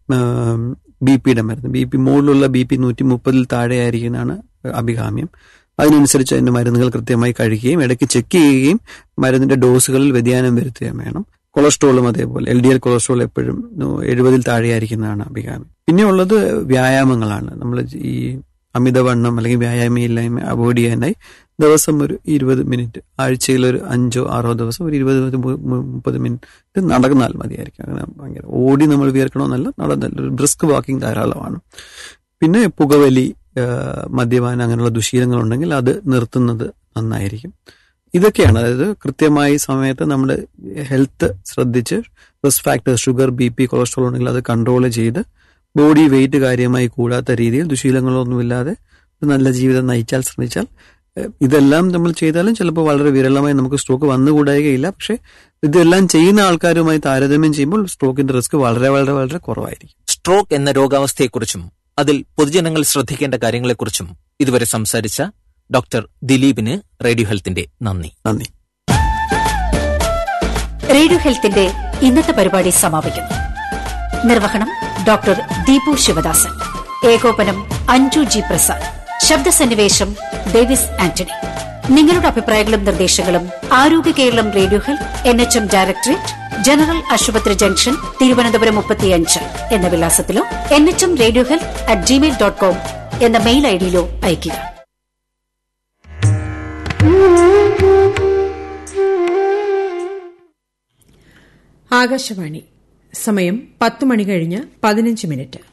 B പിയുടെ മരുന്ന് B P മുകളിലുള്ള ബി പി നൂറ്റി മുപ്പതിൽ താഴെ ആയിരിക്കുന്നതാണ് അഭികാമ്യം അതിനനുസരിച്ച് അതിന്റെ മരുന്നുകൾ കൃത്യമായി കഴിക്കുകയും ഇടയ്ക്ക് ചെക്ക് ചെയ്യുകയും മരുന്നിന്റെ ഡോസുകളിൽ വ്യതിയാനം വരുത്തുകയും വേണം കൊളസ്ട്രോളും അതേപോലെ എൽ ഡി എൽ കൊളസ്ട്രോൾ എപ്പോഴും എഴുപതിൽ താഴെയായിരിക്കുന്നതാണ് അഭികാമ്യം പിന്നെ ഉള്ളത് വ്യായാമങ്ങളാണ് നമ്മൾ ഈ അമിതവണ്ണം അല്ലെങ്കിൽ വ്യായാമയില്ലായ്മ അവോയ്ഡ് ചെയ്യാനായി ദിവസം ഒരു ഇരുപത് മിനിറ്റ് ആഴ്ചയിൽ ഒരു അഞ്ചോ ആറോ ദിവസം ഒരു ഇരുപത് മുപ്പത് മിനിറ്റ് നടന്നാൽ മതിയായിരിക്കും അങ്ങനെ ഭയങ്കര ഓടി നമ്മൾ വിയർക്കണമെന്നല്ല നടന്നല്ല ഒരു ബ്രിസ്ക് വാക്കിംഗ് ധാരാളമാണ് പിന്നെ പുകവലി മദ്യപാനം അങ്ങനെയുള്ള ദുശീലങ്ങളുണ്ടെങ്കിൽ അത് നിർത്തുന്നത് നന്നായിരിക്കും ഇതൊക്കെയാണ് അതായത് കൃത്യമായി സമയത്ത് നമ്മുടെ ഹെൽത്ത് ശ്രദ്ധിച്ച് risk factors sugar B P cholesterol ഉണ്ടെങ്കിൽ അത് കൺട്രോൾ ചെയ്ത് ബോഡി വെയിറ്റ് കാര്യമായി കൂടാത്ത രീതിയിൽ ദുശീലങ്ങളൊന്നുമില്ലാതെ ഒരു നല്ല ജീവിതം നയിച്ചാൽ ശ്രമിച്ചാൽ ഇതെല്ലാം നമ്മൾ ചെയ്താലും ചിലപ്പോൾ വളരെ വിരളമായി നമുക്ക് സ്ട്രോക്ക് വന്നുകൂടായികയില്ല പക്ഷെ ഇതെല്ലാം ചെയ്യുന്ന ആൾക്കാരുമായി താരതമ്യം ചെയ്യുമ്പോൾ സ്ട്രോക്കിന്റെ റിസ്ക് വളരെ വളരെ വളരെ കുറവായിരിക്കും സ്ട്രോക്ക് എന്ന രോഗാവസ്ഥയെക്കുറിച്ചും അതിൽ പൊതുജനങ്ങൾ ശ്രദ്ധിക്കേണ്ട കാര്യങ്ങളെക്കുറിച്ചും ഇതുവരെ സംസാരിച്ച ഡോക്ടർ ദിലീപിന് റേഡിയോ ഹെൽത്തിന്റെ നന്ദി നന്ദി റേഡിയോ ഹെൽത്തിന്റെ ഇന്നത്തെ പരിപാടി സമാപിക്കുന്നു നിർവഹണം ഡോക്ടർ ദീപു ശിവദാസൻ ഏകോപനം അഞ്ജു ജി പ്രസാദ് ശബ്ദസന്നിവേശം ഡേവിസ് ആന്റണി നിങ്ങളുടെ അഭിപ്രായങ്ങളും നിർദ്ദേശങ്ങളും ആരോഗ്യ Keralam radio health N H M directorate general ആശുപത്രി ജംഗ്ഷൻ തിരുവനന്തപുരം മുപ്പത്തിയഞ്ച് എന്ന വിലാസത്തിലോ N H M radio health at Gmail dot com എന്ന മെയിൽ ഐഡിയിലോ അയയ്ക്കുക ആകാശവാണി സമയം പത്ത് മണി കഴിഞ്ഞ് പതിനഞ്ച് മിനിറ്റ്